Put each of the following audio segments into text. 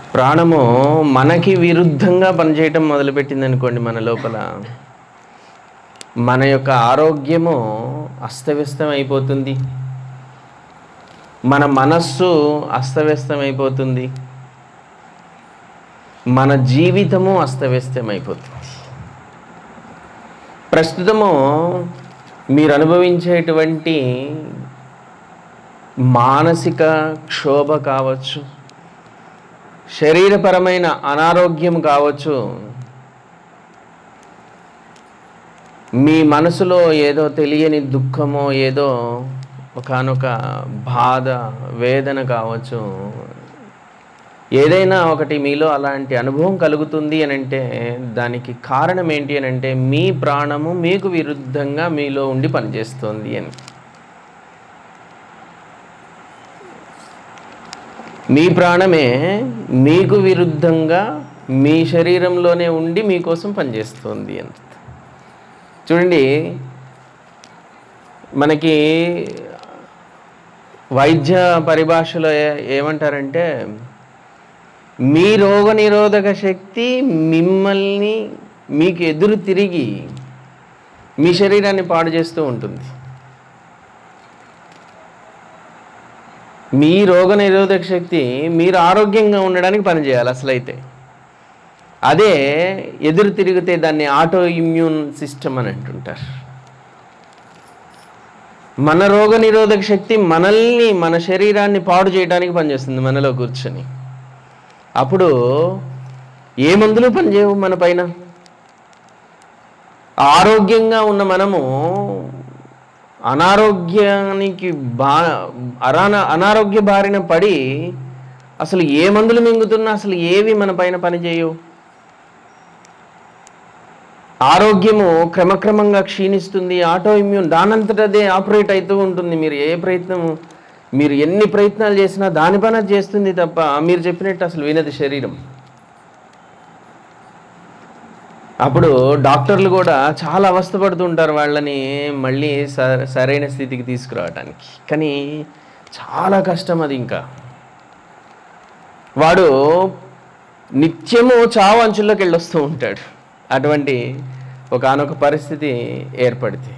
ప్రాణము మనకి విరుద్ధంగా పనిచేయటం మొదలుపెట్టింది అనుకోండి మన లోపల మన యొక్క ఆరోగ్యము అస్తవ్యస్తం అయిపోతుంది మన మనస్సు అస్తవ్యస్తం అయిపోతుంది మన జీవితము అస్తవ్యస్తం అయిపోతుంది ప్రస్తుతము మీరు అనుభవించేటువంటి మానసిక క్షోభ కావచ్చు శరీరపరమైన అనారోగ్యం కావచ్చు మీ మనసులో ఏదో తెలియని దుఃఖమో ఏదో ఒకానొక బాధ వేదన కావచ్చు ఏదైనా ఒకటి మీలో అలాంటి అనుభవం కలుగుతుంది అని అంటే దానికి కారణం ఏంటి అని అంటే మీ ప్రాణము మీకు విరుద్ధంగా మీలో ఉండి పనిచేస్తుంది అని మీ ప్రాణమే మీకు విరుద్ధంగా మీ శరీరంలోనే ఉండి మీకోసం పనిచేస్తుంది అని చూడండి మనకి వైద్య పరిభాషలో ఏ- ఏమంటారంటే మీ రోగ నిరోధక శక్తి మిమ్మల్ని మీకు ఎదురు తిరిగి మీ శరీరాన్ని పాడు చేస్తూ ఉంటుంది మీ రోగ నిరోధక శక్తి మీరు ఆరోగ్యంగా ఉండడానికి పనిచేయాలి అసలైతే అదే ఎదురు తిరిగితే దాన్ని ఆటో ఇమ్యూన్ సిస్టమ్ అని అంటుంటారు మన రోగ నిరోధక శక్తి మనల్ని మన శరీరాన్ని పాడు చేయడానికి పనిచేస్తుంది మనలో కూర్చొని అప్పుడు ఏ మందులు పనిచేయవు మన పైన ఆరోగ్యంగా ఉన్న మనము అనారోగ్యానికి బా అరాన అనారోగ్య బారిన పడి అసలు ఏ మందులు మింగుతున్నా అసలు ఏవి మన పైన పనిచేయవు ఆరోగ్యము క్రమక్రమంగా క్షీణిస్తుంది ఆటో ఇమ్యూన్ దానంతట అదే ఆపరేట్ అవుతూ ఉంటుంది మీరు ఏ ప్రయత్నం మీరు ఎన్ని ప్రయత్నాలు చేసినా దాని పని అది చేస్తుంది తప్ప మీరు చెప్పినట్టు అసలు వినది శరీరం అప్పుడు డాక్టర్లు కూడా చాలా అవస్థపడుతుంటారు వాళ్ళని మళ్ళీ స- సరైన స్థితికి తీసుకురావడానికి కానీ చాలా కష్టం అది ఇంకా వాడు నిత్యము చావు అంచుల్లోకి వెళ్ళొస్తూ ఉంటాడు అటువంటి ఒకనొక పరిస్థితి ఏర్పడితే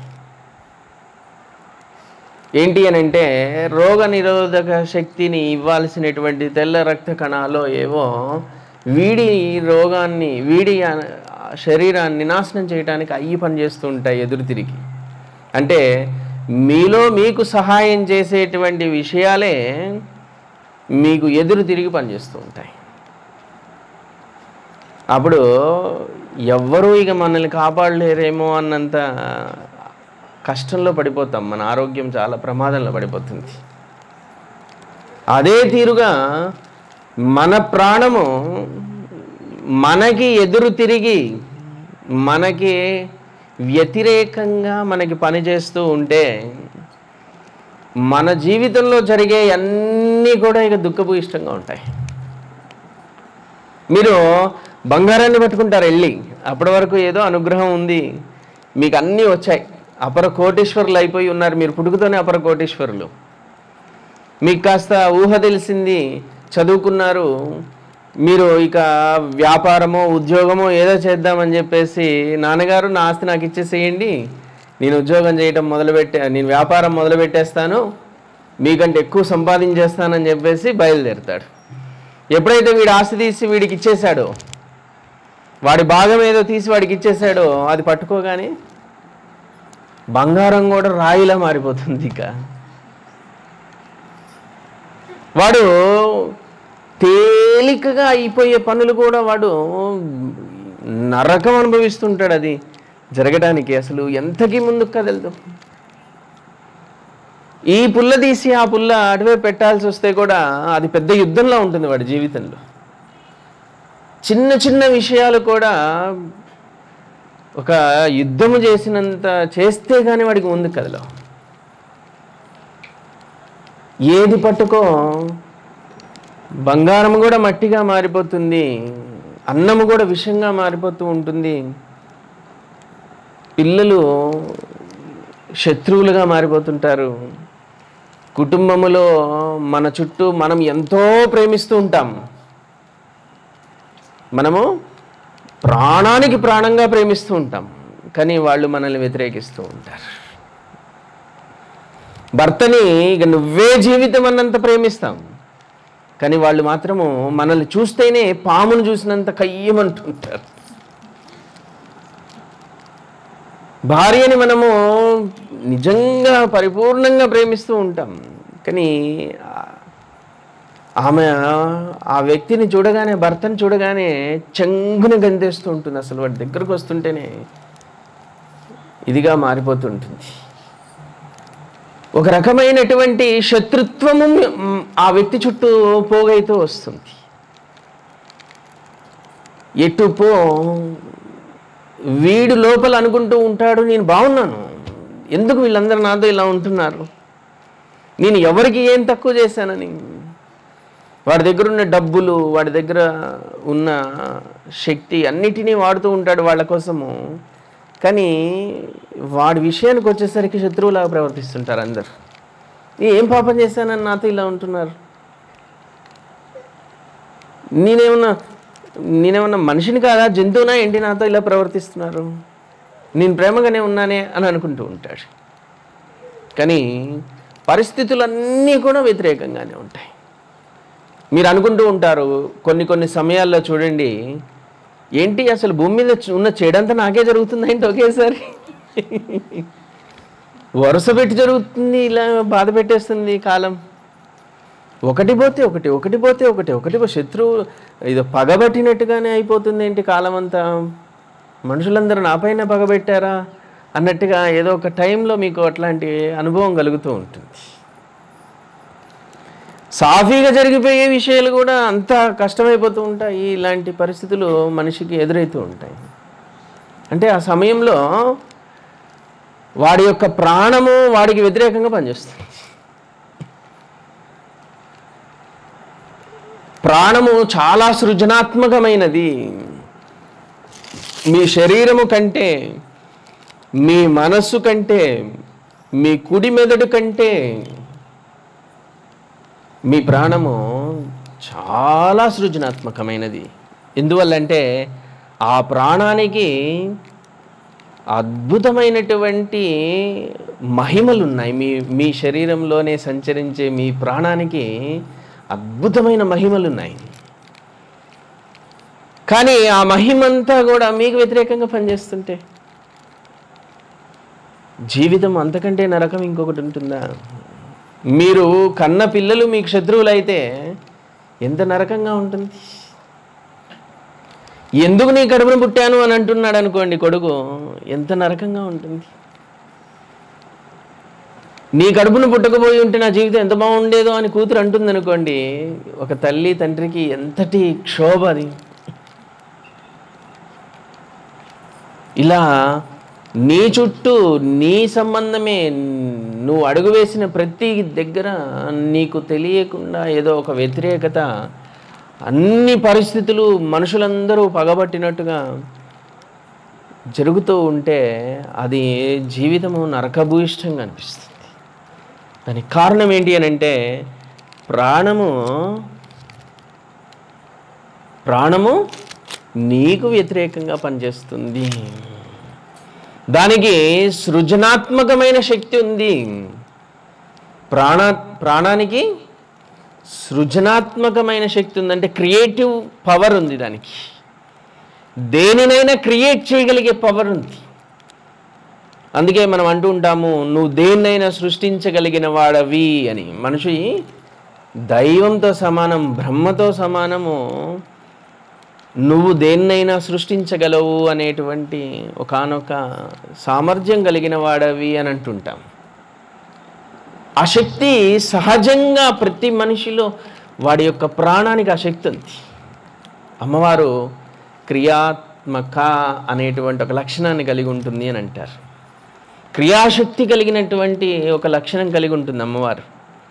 ఏంటి అని అంటే రోగ నిరోధక శక్తిని ఇవ్వాల్సినటువంటి తెల్ల రక్త కణాలు ఏవో వీడి రోగాన్ని వీడి ఆ శరీరాన్ని నాశనం చేయడానికి అయ్యి పనిచేస్తూ ఉంటాయి ఎదురు తిరిగి అంటే మీలో మీకు సహాయం చేసేటువంటి విషయాలే మీకు ఎదురు తిరిగి పనిచేస్తూ ఉంటాయి అప్పుడు ఎవ్వరూ ఇక మనల్ని కాపాడలేరేమో అన్నంత కష్టంలో పడిపోతాం మన ఆరోగ్యం చాలా ప్రమాదంలో పడిపోతుంది అదే తీరుగా మన ప్రాణము మనకి ఎదురు తిరిగి మనకి వ్యతిరేకంగా మనకి పనిచేస్తూ ఉంటే మన జీవితంలో జరిగే అన్నీ కూడా ఇక దుఃఖపు ఇష్టంగా ఉంటాయి మీరు బంగారాన్ని పట్టుకుంటారు వెళ్ళి అప్పటి వరకు ఏదో అనుగ్రహం ఉంది మీకు అన్నీ వచ్చాయి అపర కోటీశ్వరులు అయిపోయి ఉన్నారు మీరు పుట్టుకతోనే అపర కోటీశ్వరులు మీకు కాస్త ఊహ తెలిసింది చదువుకున్నారు మీరు ఇక వ్యాపారమో ఉద్యోగమో ఏదో చేద్దామని చెప్పేసి నాన్నగారు నా ఆస్తి నాకు ఇచ్చేసేయండి నేను ఉద్యోగం చేయటం మొదలుపెట్టే నేను వ్యాపారం మొదలుపెట్టేస్తాను మీకంటే ఎక్కువ సంపాదించేస్తానని చెప్పేసి బయలుదేరుతాడు ఎప్పుడైతే వీడి ఆస్తి తీసి వీడికి ఇచ్చేశాడో వాడి భాగం ఏదో తీసి వాడికి ఇచ్చేసాడో అది పట్టుకోగానే బంగారం కూడా రాయిలా మారిపోతుంది ఇక వాడు తేలికగా అయిపోయే పనులు కూడా వాడు నరకం అనుభవిస్తుంటాడు అది జరగడానికి అసలు ఎంతకి ముందుకు కదలదు ఈ పుల్ల తీసి ఆ పుల్ల అటువైపు పెట్టాల్సి వస్తే కూడా అది పెద్ద యుద్ధంలా ఉంటుంది వాడి జీవితంలో చిన్న చిన్న విషయాలు కూడా ఒక యుద్ధము చేసినంత చేస్తే కానీ వాడికి ముందు కదలవు ఏది పట్టుకో బంగారం కూడా మట్టిగా మారిపోతుంది అన్నము కూడా విషంగా మారిపోతూ ఉంటుంది పిల్లలు శత్రువులుగా మారిపోతుంటారు కుటుంబములో మన చుట్టూ మనం ఎంతో ప్రేమిస్తూ ఉంటాం మనము ప్రాణానికి ప్రాణంగా ప్రేమిస్తూ ఉంటాం కానీ వాళ్ళు మనల్ని వ్యతిరేకిస్తూ ఉంటారు భర్తని ఇక నువ్వే జీవితం అన్నంత ప్రేమిస్తాం కానీ వాళ్ళు మాత్రము మనల్ని చూస్తేనే పామును చూసినంత కయ్యమంటుంటారు భార్యని మనము నిజంగా పరిపూర్ణంగా ప్రేమిస్తూ ఉంటాం కానీ ఆ- ఆమె ఆ వ్యక్తిని చూడగానే భర్తని చూడగానే చెంగున గంతేస్తూ ఉంటుంది అసలు వాడి దగ్గరకు వస్తుంటేనే ఇదిగా మారిపోతుంటుంది ఒక రకమైనటువంటి శత్రుత్వము మ్, ఆ వ్యక్తి చుట్టూ పోగైతూ వస్తుంది ఎటు పో వీడు లోపల అనుకుంటూ ఉంటాడు నేను బాగున్నాను ఎందుకు వీళ్ళందరూ నాతో ఇలా ఉంటున్నారు నేను ఎవరికి ఏం తక్కువ చేశానని వాడి దగ్గర ఉన్న డబ్బులు వాడి దగ్గర ఉన్న శక్తి అన్నిటినీ వాడుతూ ఉంటాడు వాళ్ళ కోసము కానీ వాడి విషయానికి వచ్చేసరికి శత్రువులాగా ప్రవర్తిస్తుంటారు అందరు నేను ఏం పాపం చేశానని నాతో ఇలా ఉంటున్నారు నేనేమన్నా నేనేమన్నా మనిషిని కాదా జంతువునా ఏంటి నాతో ఇలా ప్రవర్తిస్తున్నారు నేను ప్రేమగానే ఉన్నానే అని అనుకుంటూ ఉంటాడు కానీ పరిస్థితులన్నీ కూడా వ్యతిరేకంగానే ఉంటాయి మీరు అనుకుంటూ ఉంటారు కొన్ని కొన్ని సమయాల్లో చూడండి ఏంటి అసలు భూమి మీద చు- ఉన్న చెడంతా నాకే జరుగుతుంది ఏంటి ఒకేసారి వరుస పెట్టి జరుగుతుంది ఇలా బాధ పెట్టేస్తుంది కాలం ఒకటి పోతే ఒకటి ఒకటి పోతే ఒకటి ఒకటి పో- శత్రువు ఇది పగబట్టినట్టుగానే అయిపోతుంది ఏంటి కాలం అంతా మనుషులందరూ నాపైన పగబెట్టారా అన్నట్టుగా ఏదో ఒక టైంలో మీకు అట్లాంటి అనుభవం కలుగుతూ ఉంటుంది సాఫీగా జరిగిపోయే విషయాలు కూడా అంత కష్టమైపోతూ ఉంటాయి ఇలాంటి పరిస్థితులు మనిషికి ఎదురవుతూ ఉంటాయి అంటే ఆ సమయంలో వాడి యొక్క ప్రాణము వాడికి వ్యతిరేకంగా పనిచేస్తుంది ప్రాణము చాలా సృజనాత్మకమైనది మీ శరీరము కంటే మీ మనస్సు కంటే మీ కుడి మెదడు కంటే మీ ప్రాణము చాలా సృజనాత్మకమైనది ఎందువల్లంటే ఆ ప్రాణానికి అద్భుతమైనటువంటి మహిమలు ఉన్నాయి మీ మీ శరీరంలోనే సంచరించే మీ ప్రాణానికి అద్భుతమైన మహిమలు ఉన్నాయి కానీ ఆ మహిమంతా కూడా మీకు వ్యతిరేకంగా పనిచేస్తుంటే జీవితం అంతకంటే నరకం ఇంకొకటి ఉంటుందా మీరు కన్న పిల్లలు మీకు శత్రువులైతే ఎంత నరకంగా ఉంటుంది ఎందుకు నీ కడుపును పుట్టాను అని అంటున్నాడు అనుకోండి కొడుకు ఎంత నరకంగా ఉంటుంది నీ కడుపును పుట్టకపోయి ఉంటే నా జీవితం ఎంత బాగుండేదో అని కూతురు అంటుంది అనుకోండి ఒక తల్లి తండ్రికి ఎంతటి క్షోభ అది ఇలా నీ చుట్టూ నీ సంబంధమే నువ్వు అడుగు వేసిన ప్రతి దగ్గర నీకు తెలియకుండా ఏదో ఒక వ్యతిరేకత అన్ని పరిస్థితులు మనుషులందరూ పగబట్టినట్టుగా జరుగుతూ ఉంటే అది జీవితము నరకభూయిష్టంగా అనిపిస్తుంది దానికి కారణం ఏంటి అని అంటే ప్రాణము ప్రాణము నీకు వ్యతిరేకంగా పనిచేస్తుంది దానికి సృజనాత్మకమైన శక్తి ఉంది ప్రాణ ప్రాణానికి సృజనాత్మకమైన శక్తి ఉంది అంటే క్రియేటివ్ పవర్ ఉంది దానికి దేనినైనా క్రియేట్ చేయగలిగే పవర్ ఉంది అందుకే మనం అంటూ ఉంటాము నువ్వు దేన్నైనా సృష్టించగలిగిన వాడవి అని మనిషి దైవంతో సమానం బ్రహ్మతో సమానము నువ్వు దేన్నైనా సృష్టించగలవు అనేటువంటి ఒకానొక సామర్థ్యం కలిగిన వాడవి అని అంటుంటాం ఆ శక్తి సహజంగా ప్రతి మనిషిలో వాడి యొక్క ప్రాణానికి ఆ శక్తి ఉంది అమ్మవారు క్రియాత్మక అనేటువంటి ఒక లక్షణాన్ని కలిగి ఉంటుంది అని అంటారు క్రియాశక్తి కలిగినటువంటి ఒక లక్షణం కలిగి ఉంటుంది అమ్మవారు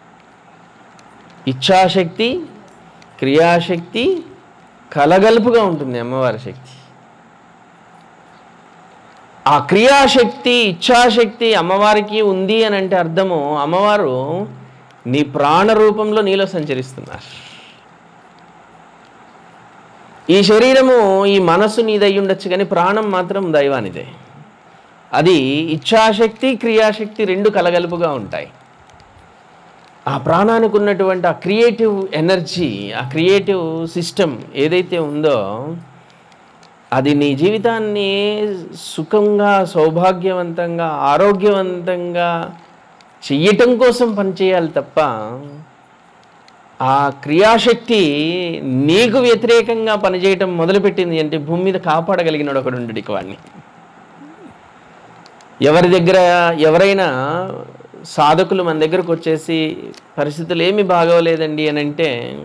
ఇచ్ఛాశక్తి క్రియాశక్తి కలగలుపుగా ఉంటుంది అమ్మవారి శక్తి ఆ క్రియాశక్తి ఇచ్ఛాశక్తి అమ్మవారికి ఉంది అని అంటే అర్థము అమ్మవారు నీ ప్రాణ రూపంలో నీలో సంచరిస్తున్నారు ఈ శరీరము ఈ మనస్సు నీదై ఉండొచ్చు కానీ ప్రాణం మాత్రం దైవానిదే అది ఇచ్ఛాశక్తి క్రియాశక్తి రెండు కలగలుపుగా ఉంటాయి ఆ ప్రాణానికి ఉన్నటువంటి ఆ క్రియేటివ్ ఎనర్జీ ఆ క్రియేటివ్ సిస్టమ్ ఏదైతే ఉందో అది నీ జీవితాన్ని సుఖంగా సౌభాగ్యవంతంగా ఆరోగ్యవంతంగా చెయ్యటం కోసం పనిచేయాలి తప్ప ఆ క్రియాశక్తి నీకు వ్యతిరేకంగా పనిచేయటం మొదలుపెట్టింది అంటే భూమి మీద కాపాడగలిగినాడు ఒకడు ఉండడు ఇక వాడిని ఎవరి దగ్గర ఎవరైనా సాధకులు మన దగ్గరకు వచ్చేసి పరిస్థితులు ఏమి బాగోలేదండి అని అంటే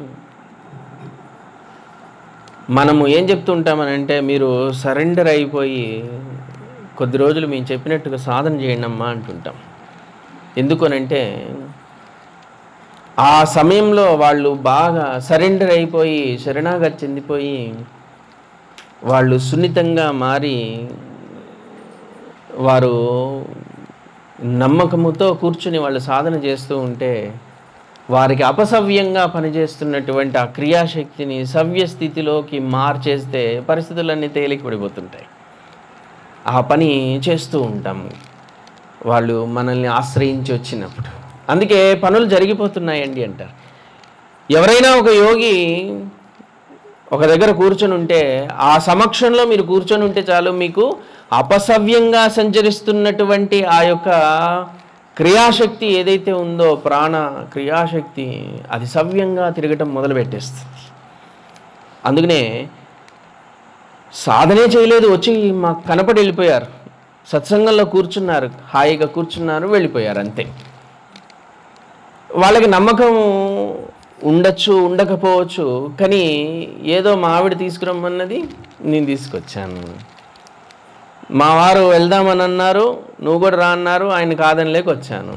మనము ఏం చెప్తుంటామనంటే మీరు సరెండర్ అయిపోయి కొద్ది రోజులు మేము చెప్పినట్టుగా సాధన చేయండి అమ్మా అంటుంటాం ఎందుకనంటే ఆ సమయంలో వాళ్ళు బాగా సరెండర్ అయిపోయి శరణాగతి చెందిపోయి వాళ్ళు సున్నితంగా మారి వారు నమ్మకముతో కూర్చుని వాళ్ళు సాధన చేస్తూ ఉంటే వారికి అపసవ్యంగా పనిచేస్తున్నటువంటి ఆ క్రియాశక్తిని సవ్య స్థితిలోకి మార్చేస్తే పరిస్థితులన్నీ తేలిక పడిపోతుంటాయి ఆ పని చేస్తూ ఉంటాము వాళ్ళు మనల్ని ఆశ్రయించి వచ్చినప్పుడు అందుకే పనులు జరిగిపోతున్నాయండి అంటారు ఎవరైనా ఒక యోగి ఒక దగ్గర కూర్చొని ఉంటే ఆ సమక్షంలో మీరు కూర్చొని ఉంటే చాలు మీకు అపసవ్యంగా సంచరిస్తున్నటువంటి ఆ యొక్క క్రియాశక్తి ఏదైతే ఉందో ప్రాణ క్రియాశక్తి అది సవ్యంగా తిరగటం మొదలుపెట్టేస్తుంది అందుకనే సాధనే చేయలేదు వచ్చి మాకు కనపడి వెళ్ళిపోయారు సత్సంగంలో కూర్చున్నారు హాయిగా కూర్చున్నారు వెళ్ళిపోయారు అంతే వాళ్ళకి నమ్మకం ఉండొచ్చు ఉండకపోవచ్చు కానీ ఏదో మా ఆవిడ తీసుకురమ్మన్నది నేను తీసుకొచ్చాను మా వారు వెళ్దామని అన్నారు నువ్వు కూడా రా అన్నారు ఆయన కాదని లేక వచ్చాను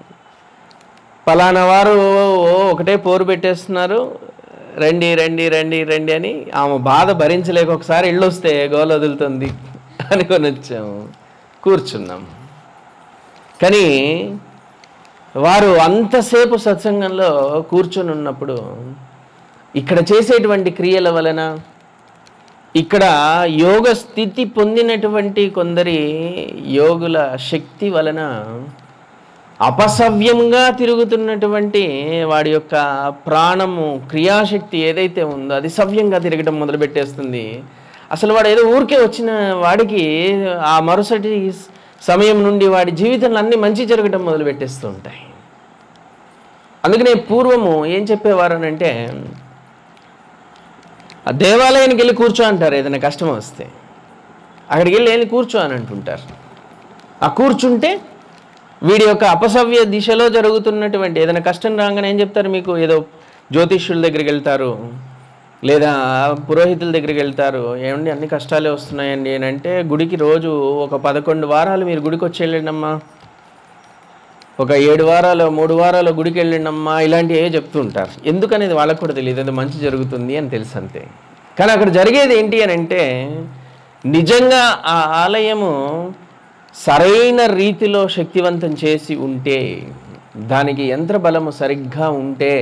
పలానా వారు ఓ ఒకటే పోరు పెట్టేస్తున్నారు రండి రండి రండి రండి అని ఆమె బాధ భరించలేక ఒకసారి ఇల్లు వస్తే గోల వదులుతుంది అనుకొని వచ్చాము కూర్చున్నాం కానీ వారు అంతసేపు సత్సంగంలో కూర్చొని ఉన్నప్పుడు ఇక్కడ చేసేటువంటి క్రియల వలన ఇక్కడ యోగ స్థితి పొందినటువంటి కొందరి యోగుల శక్తి వలన అపసవ్యంగా తిరుగుతున్నటువంటి వాడి యొక్క ప్రాణము క్రియాశక్తి ఏదైతే ఉందో అది సవ్యంగా తిరగడం మొదలుపెట్టేస్తుంది అసలు వాడు ఏదో ఊరికే వచ్చిన వాడికి ఆ మరుసటి సమయం నుండి వాడి జీవితంలో అన్ని మంచి జరగడం మొదలుపెట్టేస్తూ ఉంటాయి అందుకనే పూర్వము ఏం చెప్పేవారు అని అంటే ఆ దేవాలయానికి వెళ్ళి కూర్చో అంటారు ఏదైనా కష్టం వస్తే అక్కడికి వెళ్ళి వెళ్ళి కూర్చో అని అంటుంటారు ఆ కూర్చుంటే వీడి యొక్క అపసవ్య దిశలో జరుగుతున్నటువంటి ఏదైనా కష్టం రాగానే ఏం చెప్తారు మీకు ఏదో జ్యోతిష్యుల దగ్గరికి వెళ్తారు లేదా పురోహితుల దగ్గరికి వెళ్తారు ఏమండి అన్ని కష్టాలే వస్తున్నాయండి అని అంటే గుడికి రోజు ఒక పదకొండు వారాలు మీరు గుడికి వచ్చి వెళ్ళండమ్మా ఒక ఏడు వారాలు మూడు వారాలు గుడికి వెళ్ళండమ్మా ఇలాంటివి ఏ చెప్తుంటారు ఎందుకనేది వాళ్ళకు కూడా తెలియదు అది మంచి జరుగుతుంది అని తెలుసు అంతే కానీ అక్కడ జరిగేది ఏంటి అని అంటే నిజంగా ఆ ఆలయము సరైన రీతిలో శక్తివంతం చేసి ఉంటే దానికి యంత్ర బలము సరిగ్గా ఉంటే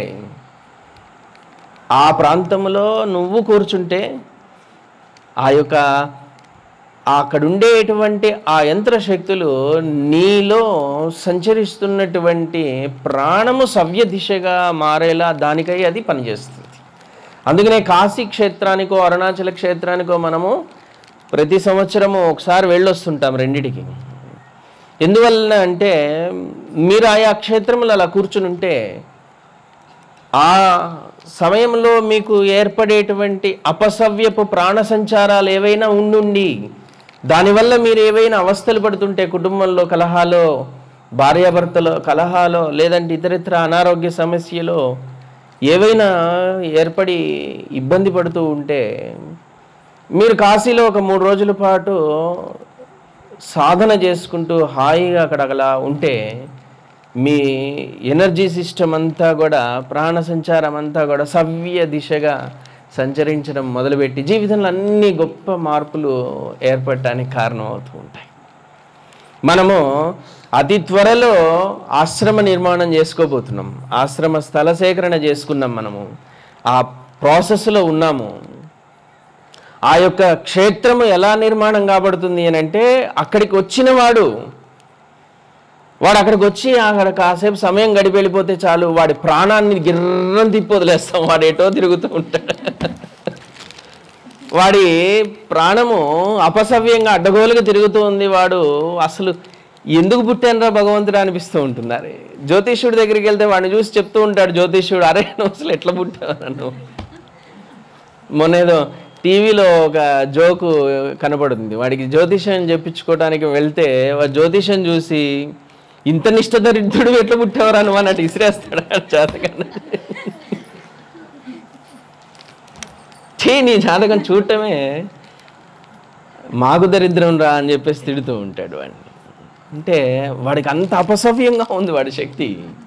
ఆ ప్రాంతంలో నువ్వు కూర్చుంటే ఆ యొక్క అక్కడ ఉండేటువంటి ఆ యంత్ర శక్తులు నీలో సంచరిస్తున్నటువంటి ప్రాణము సవ్య దిశగా మారేలా దానికై అది పనిచేస్తుంది అందుకనే కాశీ క్షేత్రానికో అరుణాచల క్షేత్రానికో మనము ప్రతి సంవత్సరము ఒకసారి వెళ్ళొస్తుంటాం రెండిటికి ఎందువలన అంటే మీరు ఆయా క్షేత్రములు అలా కూర్చుని ఉంటే ఆ సమయంలో మీకు ఏర్పడేటువంటి అపసవ్యపు ప్రాణ సంచారాలు ఏవైనా ఉండుండి దానివల్ల మీరు ఏవైనా అవస్థలు పడుతుంటే కుటుంబంలో కలహాలో భార్యాభర్తలో కలహాలో లేదంటే ఇతరితర అనారోగ్య సమస్యలో ఏవైనా ఏర్పడి ఇబ్బంది పడుతూ ఉంటే మీరు కాశీలో ఒక మూడు రోజుల పాటు సాధన చేసుకుంటూ హాయిగా అక్కడ అలా ఉంటే మీ ఎనర్జీ సిస్టమ్ అంతా కూడా ప్రాణ సంచారం అంతా కూడా సవ్య దిశగా సంచరించడం మొదలుపెట్టి జీవితంలో అన్ని గొప్ప మార్పులు ఏర్పడటానికి కారణం అవుతూ ఉంటాయి మనము అతి త్వరలో ఆశ్రమ నిర్మాణం చేసుకోబోతున్నాం ఆశ్రమ స్థల సేకరణ చేసుకున్నాం మనము ఆ ప్రాసెస్లో ఉన్నాము ఆ యొక్క క్షేత్రము ఎలా నిర్మాణం కాబడుతుంది అని అంటే అక్కడికి వచ్చిన వాడు వాడు అక్కడికి వచ్చి అక్కడ కాసేపు సమయం గడిపి వెళ్ళిపోతే చాలు వాడి ప్రాణాన్ని గిర్రం తిప్పి వదిలేస్తాం వాడు ఎటో తిరుగుతూ ఉంటాడు వాడి ప్రాణము అపసవ్యంగా అడ్డగోలుగా తిరుగుతూ ఉంది వాడు అసలు ఎందుకు పుట్టానరా భగవంతుడు అనిపిస్తూ ఉంటుంది అరే జ్యోతిష్యుడి దగ్గరికి వెళ్తే వాడిని చూసి చెప్తూ ఉంటాడు జ్యోతిష్యుడు అరే నువ్వు అసలు ఎట్లా పుట్టావు నన్ను మొన్న ఏదో టీవీలో ఒక జోకు కనపడుతుంది వాడికి జ్యోతిషం చెప్పించుకోవడానికి వెళ్తే వాడు జ్యోతిషం చూసి ఇంత నిష్ఠదరిద్రుడు ఎట్లా పుట్టేవారు అని అన్నట్టు ఇసిరేస్తాడు జాతకాన్ని ఛీ నీ జాతకం చూడటమే మాకు దరిద్రం రా అని చెప్పేసి తిడుతూ ఉంటాడు వాడిని అంటే వాడికి అంత అపసవ్యంగా ఉంది వాడి శక్తి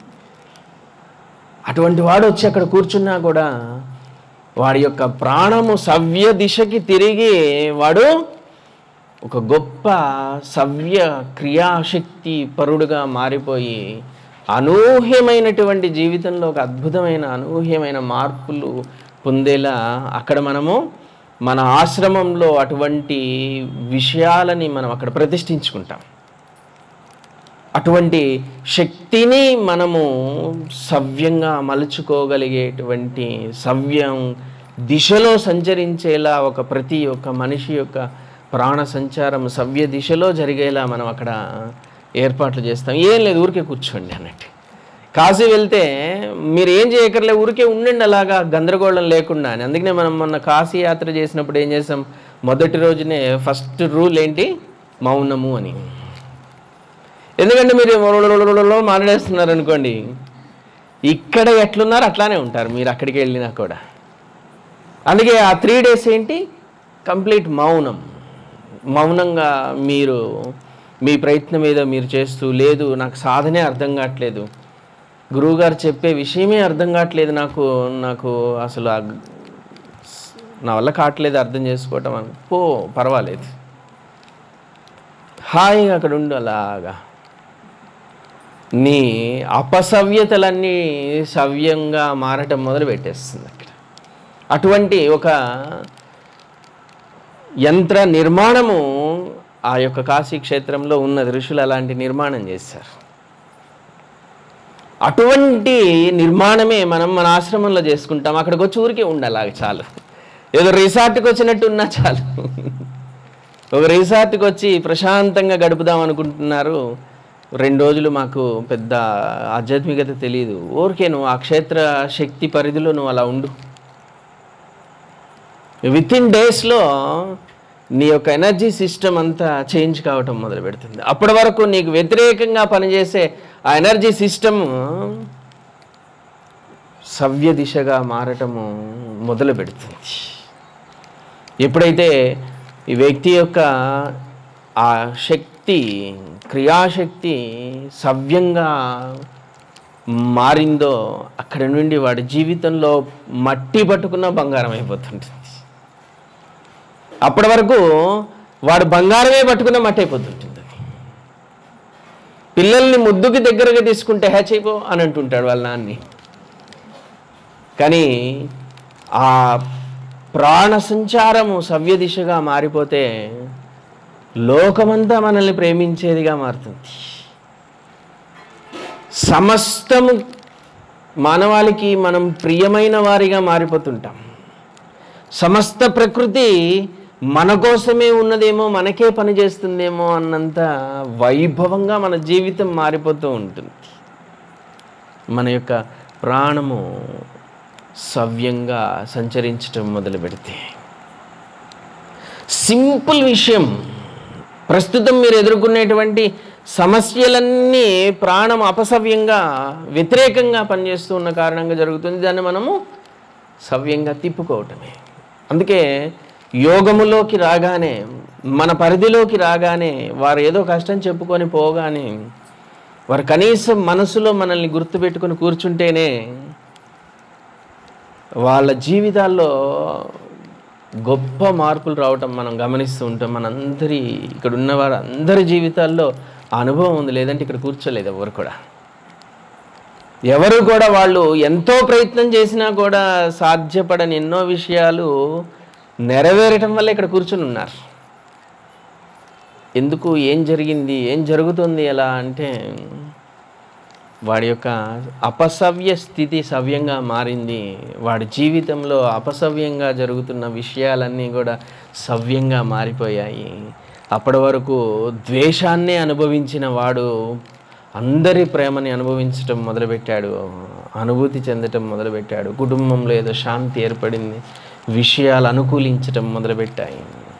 అటువంటి వాడు వచ్చి అక్కడ కూర్చున్నా కూడా వాడి యొక్క ప్రాణము సవ్య దిశకి తిరిగి వాడు ఒక గొప్ప సవ్య క్రియాశక్తి పరుడుగా మారిపోయి అనూహ్యమైనటువంటి జీవితంలో ఒక అద్భుతమైన అనూహ్యమైన మార్పులు పొందేలా అక్కడ మనము మన ఆశ్రమంలో అటువంటి విషయాలని మనం అక్కడ ప్రతిష్ఠించుకుంటాం అటువంటి శక్తిని మనము సవ్యంగా మలుచుకోగలిగేటువంటి సవ్యం దిశలో సంచరించేలా ఒక ప్రతి ఒక్క మనిషి యొక్క ప్రాణ సంచారం సవ్య దిశలో జరిగేలా మనం అక్కడ ఏర్పాట్లు చేస్తాం ఏం లేదు ఊరికే కూర్చోండి అన్నట్టు కాశీ వెళ్తే మీరు ఏం చేయకర్లే ఊరికే ఉండండి అలాగా గందరగోళం లేకుండా అని అందుకనే మనం మొన్న కాశీ యాత్ర చేసినప్పుడు ఏం చేసాం మొదటి రోజునే ఫస్ట్ రూల్ ఏంటి మౌనము అని ఎందుకంటే మీరు మాట్లాడేస్తున్నారు అనుకోండి ఇక్కడ ఎట్లున్నారు అట్లానే ఉంటారు మీరు అక్కడికి వెళ్ళినా కూడా అందుకే ఆ త్రీ డేస్ ఏంటి కంప్లీట్ మౌనం మౌనంగా మీరు మీ ప్రయత్నం మీద మీరు చేస్తూ లేదు నాకు సాధనే అర్థం కావట్లేదు గురువుగారు చెప్పే విషయమే అర్థం కావట్లేదు నాకు నాకు అసలు ఆ గ- నా వల్ల కావట్లేదు అర్థం చేసుకోవటం అని పో పర్వాలేదు హాయిగా అక్కడ ఉండు అలాగా నీ అపసవ్యతలన్నీ సవ్యంగా మారటం మొదలు పెట్టేస్తుంది అక్కడ అటువంటి ఒక యంత్ర నిర్మాణము ఆ యొక్క కాశీ క్షేత్రంలో ఉన్న ఋషులు అలాంటి నిర్మాణం చేశారు అటువంటి నిర్మాణమే మనం మన ఆశ్రమంలో చేసుకుంటాం అక్కడికి వచ్చి ఊరికే ఉండాలి అలాగ చాలు ఏదో రిసార్ట్కి వచ్చినట్టు ఉన్నా చాలు ఒక రిసార్ట్కి వచ్చి ప్రశాంతంగా గడుపుదాం అనుకుంటున్నారు రెండు రోజులు మాకు పెద్ద ఆధ్యాత్మికత తెలియదు ఊరికే నువ్వు ఆ క్షేత్ర శక్తి పరిధిలో నువ్వు అలా ఉండు విత్ ఇన్ డేస్లో నీ యొక్క ఎనర్జీ సిస్టమ్ అంతా చేంజ్ కావటం మొదలు పెడుతుంది అప్పటి వరకు నీకు వ్యతిరేకంగా పనిచేసే ఆ ఎనర్జీ సిస్టమ్ సవ్య దిశగా మారటము మొదలు పెడుతుంది ఎప్పుడైతే ఈ వ్యక్తి యొక్క ఆ శక్తి క్రియాశక్తి సవ్యంగా మారిందో అక్కడి నుండి వాడి జీవితంలో మట్టి పట్టుకున్న బంగారం అయిపోతుంటుంది అప్పటి వరకు వాడు బంగారమే పట్టుకున్న మట్టి అయిపోతుంటుంది అది. పిల్లల్ని ముద్దుకి దగ్గరగా తీసుకుంటే హ్యాచ్ అయిపో అని అంటుంటాడు వాళ్ళ నాన్ని కానీ ఆ ప్రాణ సంచారము సవ్య దిశగా మారిపోతే లోకమంతా మనల్ని ప్రేమించేదిగా మారుతుంది సమస్తము మానవాళికి మనం ప్రియమైన వారిగా మారిపోతుంటాం సమస్త ప్రకృతి మన కోసమే ఉన్నదేమో మనకే పనిచేస్తుందేమో అన్నంత వైభవంగా మన జీవితం మారిపోతూ ఉంటుంది మన యొక్క ప్రాణము సవ్యంగా సంచరించటం మొదలు పెడితే సింపుల్ విషయం ప్రస్తుతం మీరు ఎదుర్కొనేటువంటి సమస్యలన్నీ ప్రాణం అపసవ్యంగా వ్యతిరేకంగా పనిచేస్తూ ఉన్న కారణంగా జరుగుతుంది దాన్ని మనము సవ్యంగా తిప్పుకోవటమే అందుకే యోగములోకి రాగానే మన పరిధిలోకి రాగానే వారు ఏదో కష్టం చెప్పుకొని పోగానే వారు కనీసం మనసులో మనల్ని గుర్తుపెట్టుకొని కూర్చుంటేనే వాళ్ళ జీవితాల్లో గొప్ప మార్పులు రావటం మనం గమనిస్తూ ఉంటాం మనందరి ఇక్కడ ఉన్న వారు అందరి జీవితాల్లో ఆ అనుభవం ఉంది లేదంటే ఇక్కడ కూర్చోలేదు ఎవరు కూడా ఎవరు కూడా వాళ్ళు ఎంతో ప్రయత్నం చేసినా కూడా సాధ్యపడని ఎన్నో విషయాలు నెరవేరటం వల్ల ఇక్కడ కూర్చుని ఉన్నారు ఎందుకు ఏం జరిగింది ఏం జరుగుతుంది ఎలా అంటే వాడి యొక్క అపసవ్య స్థితి సవ్యంగా మారింది వాడి జీవితంలో అపసవ్యంగా జరుగుతున్న విషయాలన్నీ కూడా సవ్యంగా మారిపోయాయి అప్పటి వరకు ద్వేషాన్నే అనుభవించిన వాడు అందరి ప్రేమని అనుభవించటం మొదలుపెట్టాడు అనుభూతి చెందటం మొదలుపెట్టాడు కుటుంబంలో ఏదో శాంతి ఏర్పడింది విషయాలు అనుకూలించటం మొదలుపెట్టాయి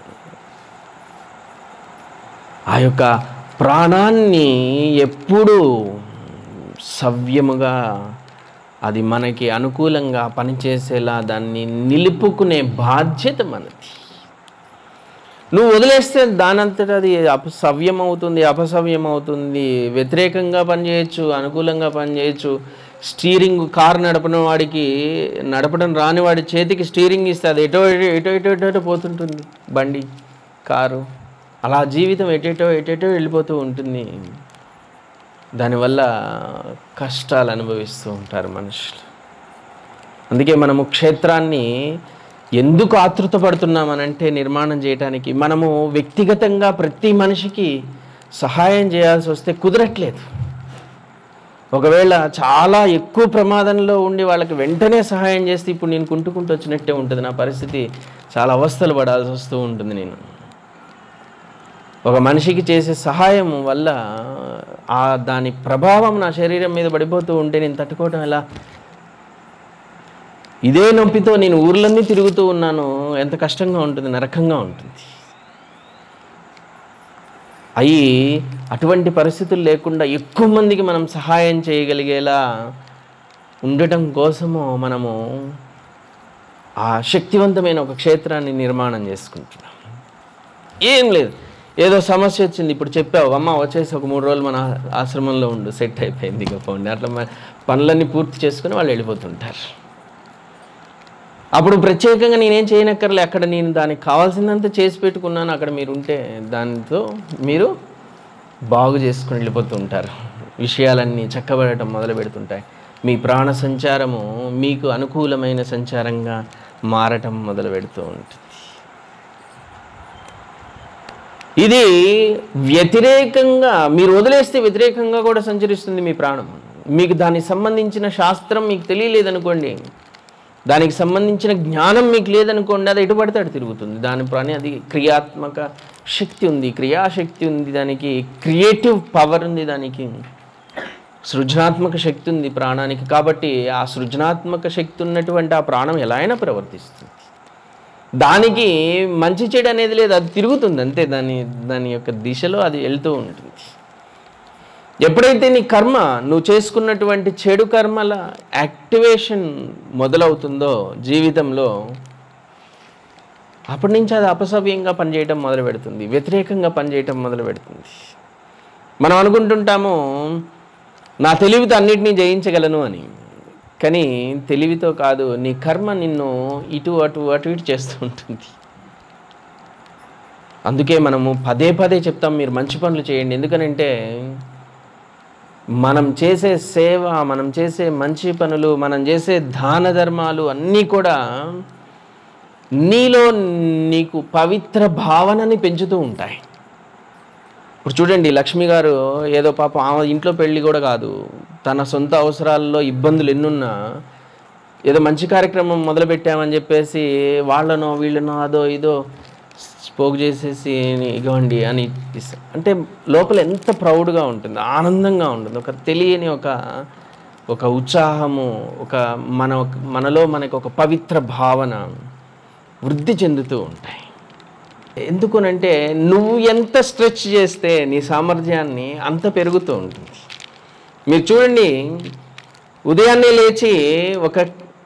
ఆ యొక్క ప్రాణాన్ని ఎప్పుడూ సవ్యముగా అది మనకి అనుకూలంగా పనిచేసేలా దాన్ని నిలుపుకునే బాధ్యత మనది నువ్వు వదిలేస్తే దానంతటా అది అపసవ్యం అవుతుంది అపసవ్యం అవుతుంది వ్యతిరేకంగా పనిచేయచ్చు అనుకూలంగా పనిచేయచ్చు స్టీరింగ్ కారు నడపడం వాడికి నడపడం రాని వాడి చేతికి స్టీరింగ్ ఇస్తే అది ఎటో ఎటో ఎటో ఎటో ఎటో ఎటో పోతుంటుంది బండి కారు అలా జీవితం ఎటేటో ఎటేటో వెళ్ళిపోతూ ఉంటుంది దానివల్ల కష్టాలు అనుభవిస్తూ ఉంటారు మనుషులు అందుకే మనము క్షేత్రాన్ని ఎందుకు ఆతృత పడుతున్నామనంటే నిర్మాణం చేయడానికి మనము వ్యక్తిగతంగా ప్రతి మనిషికి సహాయం చేయాల్సి వస్తే కుదరట్లేదు ఒకవేళ చాలా ఎక్కువ ప్రమాదంలో ఉండి వాళ్ళకి వెంటనే సహాయం చేస్తే ఇప్పుడు నేను కుంటుకుంటూ వచ్చినట్టే ఉంటుంది నా పరిస్థితి చాలా అవస్థలు పడాల్సి వస్తూ ఉంటుంది నేను ఒక మనిషికి చేసే సహాయం వల్ల ఆ దాని ప్రభావం నా శరీరం మీద పడిపోతూ ఉంటే నేను తట్టుకోవడం ఎలా ఇదే నొప్పితో నేను ఊర్లన్నీ తిరుగుతూ ఉన్నాను ఎంత కష్టంగా ఉంటుంది నరకంగా ఉంటుంది అయి అటువంటి పరిస్థితులు లేకుండా ఎక్కువ మందికి మనం సహాయం చేయగలిగేలా ఉండటం కోసము మనము ఆ శక్తివంతమైన ఒక క్షేత్రాన్ని నిర్మాణం చేసుకుంటున్నాం ఏం లేదు ఏదో సమస్య వచ్చింది ఇప్పుడు చెప్పావు అమ్మ వచ్చేసి ఒక మూడు రోజులు మన ఆశ్రమంలో ఉండు సెట్ అయిపోయింది ఇక పోండి అట్లా మన పనులన్నీ పూర్తి చేసుకుని వాళ్ళు వెళ్ళిపోతుంటారు అప్పుడు ప్రత్యేకంగా నేనేం చేయనక్కర్లే అక్కడ నేను దానికి కావాల్సిందంతా చేసి పెట్టుకున్నాను అక్కడ మీరు ఉంటే దానితో మీరు బాగు చేసుకుని వెళ్ళిపోతూ ఉంటారు విషయాలన్నీ చక్కబడటం మొదలు పెడుతుంటాయి మీ ప్రాణ సంచారము మీకు అనుకూలమైన సంచారంగా మారటం మొదలు పెడుతూ ఉంటుంది ఇది వ్యతిరేకంగా మీరు వదిలేస్తే వ్యతిరేకంగా కూడా సంచరిస్తుంది మీ ప్రాణం మీకు దానికి సంబంధించిన శాస్త్రం మీకు తెలియలేదనుకోండి దానికి సంబంధించిన జ్ఞానం మీకు లేదనుకోండి అది ఎటు పడితే అటు తిరుగుతుంది దాని ప్రాణి అది క్రియాత్మక శక్తి ఉంది క్రియాశక్తి ఉంది దానికి క్రియేటివ్ పవర్ ఉంది దానికి సృజనాత్మక శక్తి ఉంది ప్రాణానికి కాబట్టి ఆ సృజనాత్మక శక్తి ఉన్నటువంటి ఆ ప్రాణం ఎలా అయినా ప్రవర్తిస్తుంది దానికి మంచి చెడు అనేది లేదు అది తిరుగుతుంది అంతే దాని దాని యొక్క దిశలో అది వెళ్తూ ఉంటుంది ఎప్పుడైతే నీ కర్మ నువ్వు చేసుకున్నటువంటి చెడు కర్మల యాక్టివేషన్ మొదలవుతుందో జీవితంలో అప్పటి నుంచి అది అపసవ్యంగా పనిచేయటం మొదలు పెడుతుంది వ్యతిరేకంగా పనిచేయటం మొదలు పెడుతుంది మనం అనుకుంటుంటాము నా తెలివితో అన్నిటినీ జయించగలను అని కానీ తెలివితో కాదు నీ కర్మ నిన్ను ఇటు అటు అటు ఇటు చేస్తూ ఉంటుంది అందుకే మనము పదే పదే చెప్తాం మీరు మంచి పనులు చేయండి ఎందుకనంటే మనం చేసే సేవ మనం చేసే మంచి పనులు మనం చేసే దాన ధర్మాలు అన్నీ కూడా నీలో నీకు పవిత్ర భావనని పెంచుతూ ఉంటాయి ఇప్పుడు చూడండి లక్ష్మి గారు ఏదో పాపం ఆమె ఇంట్లో పెళ్ళి కూడా కాదు తన సొంత అవసరాల్లో ఇబ్బందులు ఎన్నున్నా ఏదో మంచి కార్యక్రమం మొదలు పెట్టామని చెప్పేసి వాళ్ళనో వీళ్ళనో అదో ఇదో స్పోక్ చేసేసి ఇగోండి అని ఇస్తా అంటే లోపల ఎంత ప్రౌడ్గా ఉంటుంది ఆనందంగా ఉంటుంది ఒక తెలియని ఒక ఒక ఉత్సాహము ఒక మన మనలో మనకు ఒక పవిత్ర భావన వృద్ధి చెందుతూ ఉంటాయి ఎందుకునంటే నువ్వు ఎంత స్ట్రెచ్ చేస్తే నీ సామర్థ్యాన్ని అంత పెరుగుతూ ఉంటుంది మీరు చూడండి ఉదయాన్నే లేచి ఒక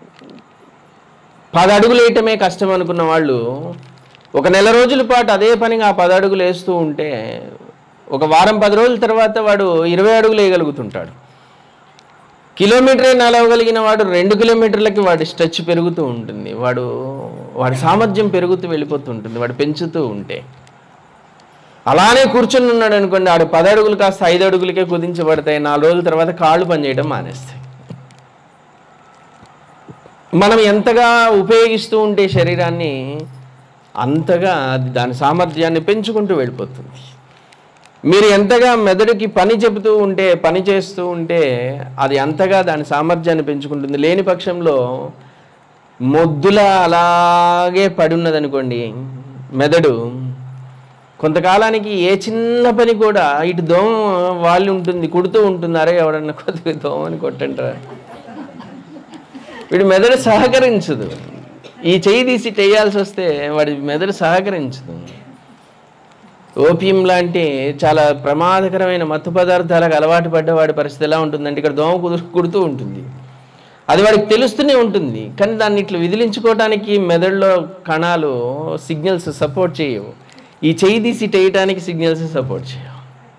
పది అడుగులు వేయటమే కష్టం అనుకున్న వాళ్ళు ఒక నెల రోజుల పాటు అదే పనిగా ఆ పది అడుగులు వేస్తూ ఉంటే ఒక వారం పది రోజుల తర్వాత వాడు ఇరవై అడుగులు వేయగలుగుతుంటాడు కిలోమీటరే నడవగలిగిన వాడు రెండు కిలోమీటర్లకి వాడి స్ట్రెచ్ పెరుగుతూ ఉంటుంది వాడు వాడి సామర్థ్యం పెరుగుతూ వెళ్ళిపోతూ ఉంటుంది వాడు పెంచుతూ ఉంటే అలానే కూర్చొని ఉన్నాడు అనుకోండి ఆడు పది అడుగులు కాస్త ఐదు అడుగులకే కుదించబడతాయి నాలుగు రోజుల తర్వాత కాళ్ళు పనిచేయడం మానేస్తాయి మనం ఎంతగా ఉపయోగిస్తూ ఉంటే శరీరాన్ని అంతగా అది దాని సామర్థ్యాన్ని పెంచుకుంటూ వెళ్ళిపోతుంది మీరు ఎంతగా మెదడుకి పని చెబుతూ ఉంటే పని చేస్తూ ఉంటే అది అంతగా దాని సామర్థ్యాన్ని పెంచుకుంటుంది లేని పక్షంలో మొద్దుల అలాగే పడి ఉన్నదనుకోండి మెదడు కొంతకాలానికి ఏ చిన్న పని కూడా ఇటు దోమ వాళ్ళు ఉంటుంది కుడుతూ ఉంటుంది అరే ఎవడన్నా కొద్దిగా దోమని కొట్టంటారా వీడి మెదడు సహకరించదు ఈ చెయ్యి తీసి చేయాల్సి వస్తే వాడి మెదడు సహకరించదు ఓపియం లాంటి చాలా ప్రమాదకరమైన మత్తు పదార్థాలకు అలవాటు పడ్డ వాడి పరిస్థితి ఎలా ఉంటుందంటే ఇక్కడ దోమ కుదురు కుడుతూ ఉంటుంది అది వాడికి తెలుస్తూనే ఉంటుంది కానీ దాన్ని ఇట్లా విదిలించుకోవడానికి మెదడులో కణాలు సిగ్నల్స్ సపోర్ట్ చేయవు ఈ చెయ్యి తీసి చేయటానికి సిగ్నల్స్ సపోర్ట్ చేయవు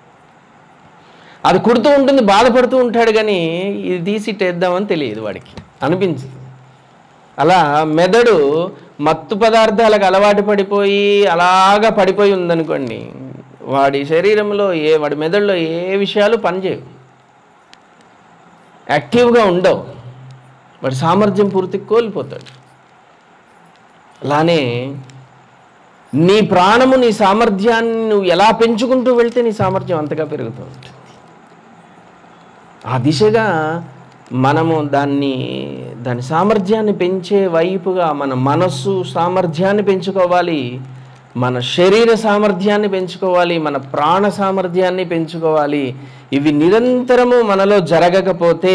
అది కుడుతూ ఉంటుంది బాధపడుతూ ఉంటాడు కానీ ఇది తీసి టేద్దామని తెలియదు వాడికి అనిపించదు అలా మెదడు మత్తు పదార్థాలకు అలవాటు పడిపోయి అలాగా పడిపోయి ఉందనుకోండి వాడి శరీరంలో ఏ వాడి మెదడులో ఏ విషయాలు పనిచేయవు యాక్టివ్గా ఉండవు వాడి సామర్థ్యం పూర్తి కోల్పోతాడు అలానే నీ ప్రాణము నీ సామర్థ్యాన్ని నువ్వు ఎలా పెంచుకుంటూ వెళ్తే నీ సామర్థ్యం అంతగా పెరుగుతూ ఉంటుంది ఆ దిశగా మనము దాన్ని దాని సామర్థ్యాన్ని పెంచే వైపుగా మన మనస్సు సామర్థ్యాన్ని పెంచుకోవాలి మన శరీర సామర్థ్యాన్ని పెంచుకోవాలి మన ప్రాణ సామర్థ్యాన్ని పెంచుకోవాలి ఇవి నిరంతరము మనలో జరగకపోతే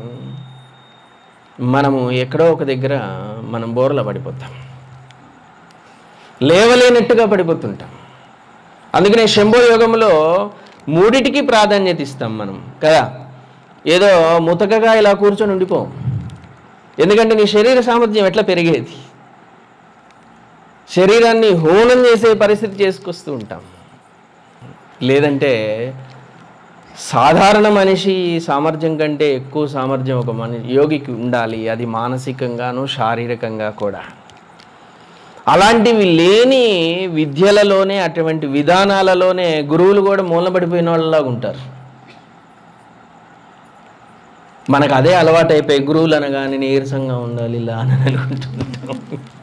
మనము ఎక్కడో ఒక దగ్గర మనం బోర్ల పడిపోతాం లేవలేనట్టుగా పడిపోతుంటాం అందుకనే శంభో యోగంలో మూడిటికి ప్రాధాన్యత ఇస్తాం మనం కదా ఏదో ముతకగా ఇలా కూర్చొని ఉండిపోం ఎందుకంటే నీ శరీర సామర్థ్యం ఎట్లా పెరిగేది శరీరాన్ని హోనం చేసే పరిస్థితి చేసుకొస్తూ ఉంటాం లేదంటే సాధారణ మనిషి సామర్థ్యం కంటే ఎక్కువ సామర్థ్యం ఒక మనిషి యోగికి ఉండాలి అది మానసికంగాను శారీరకంగా కూడా అలాంటివి లేని విద్యలలోనే అటువంటి విధానాలలోనే గురువులు కూడా మూలపడిపోయిన వాళ్ళలాగా ఉంటారు మనకు అదే అలవాటు అయిపోయి గురువులు అనగానే నీరసంగా ఉండాలి ఇలా అని అనుకుంటుంటాం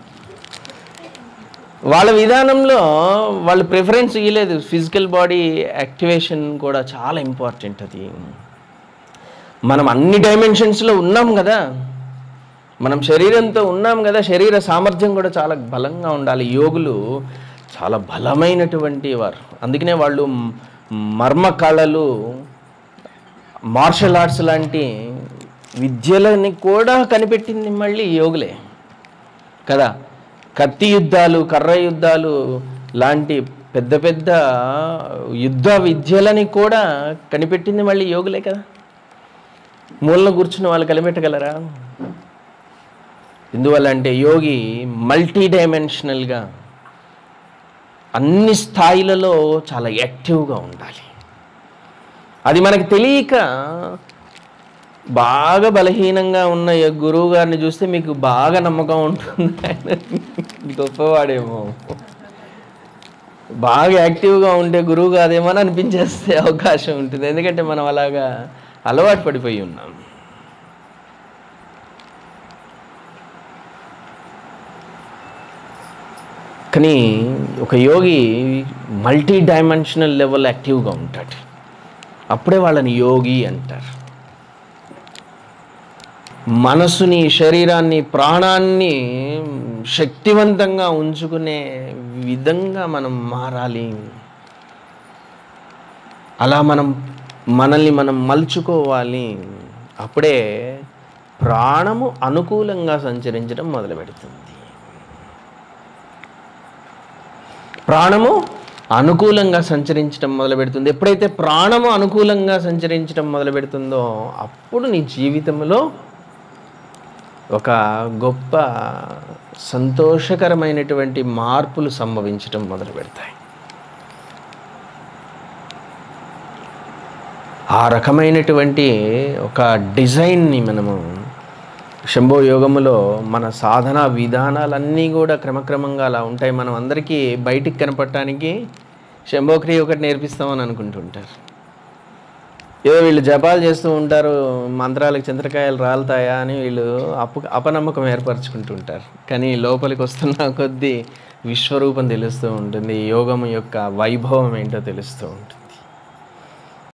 వాళ్ళ విధానంలో వాళ్ళు ప్రిఫరెన్స్ ఇవ్వలేదు ఫిజికల్ బాడీ యాక్టివేషన్ కూడా చాలా ఇంపార్టెంట్ అది మనం అన్ని డైమెన్షన్స్లో ఉన్నాం కదా మనం శరీరంతో ఉన్నాం కదా శరీర సామర్థ్యం కూడా చాలా బలంగా ఉండాలి యోగులు చాలా బలమైనటువంటి వారు అందుకనే వాళ్ళు మర్మ కళలు మార్షల్ ఆర్ట్స్ లాంటి విద్యలని కూడా కనిపెట్టింది మళ్ళీ యోగులే కదా కత్తి యుద్ధాలు కర్ర యుద్ధాలు లాంటి పెద్ద పెద్ద యుద్ధ విద్యలని కూడా కనిపెట్టింది మళ్ళీ యోగులే కదా మూలన కూర్చుని వాళ్ళు కనిపెట్టగలరా ఎందువల్ల అంటే యోగి మల్టీ డైమెన్షనల్గా అన్ని స్థాయిలలో చాలా యాక్టివ్గా ఉండాలి అది మనకు తెలియక బాగా బలహీనంగా ఉన్న ఈ గురువు గారిని చూస్తే మీకు బాగా నమ్మకం ఉంటుంది ఆయన గొప్పవాడేమో బాగా యాక్టివ్గా ఉంటే గురువు కాదేమో అని అనిపించేస్తే అవకాశం ఉంటుంది ఎందుకంటే మనం అలాగా అలవాటు పడిపోయి ఉన్నాం కానీ ఒక యోగి మల్టీ డైమెన్షనల్ లెవెల్ యాక్టివ్గా ఉంటాడు అప్పుడే వాళ్ళని యోగి అంటారు మనసుని శరీరాన్ని ప్రాణాన్ని శక్తివంతంగా ఉంచుకునే విధంగా మనం మారాలి అలా మనం మనల్ని మనం మలుచుకోవాలి అప్పుడే ప్రాణము అనుకూలంగా సంచరించడం మొదలు పెడుతుంది ప్రాణము అనుకూలంగా సంచరించడం మొదలు పెడుతుంది ఎప్పుడైతే ప్రాణము అనుకూలంగా సంచరించడం మొదలు పెడుతుందో అప్పుడు నీ జీవితంలో ఒక గొప్ప సంతోషకరమైనటువంటి మార్పులు సంభవించడం మొదలు పెడతాయి ఆ రకమైనటువంటి ఒక డిజైన్ని మనము శంభో యోగములో మన సాధన విధానాలన్నీ కూడా క్రమక్రమంగా అలా ఉంటాయి మనం అందరికీ బయటికి కనపడటానికి శంభోక్రియ ఒకటి నేర్పిస్తామని అనుకుంటుంటారు ఏదో వీళ్ళు జపాలు చేస్తూ ఉంటారు మంత్రాలకు చంద్రకాయలు రాలుతాయా అని వీళ్ళు అప్పు అపనమ్మకం ఏర్పరచుకుంటుంటారు కానీ లోపలికి వస్తున్న కొద్దీ విశ్వరూపం తెలుస్తూ ఉంటుంది యోగం యొక్క వైభవం ఏంటో తెలుస్తూ ఉంటుంది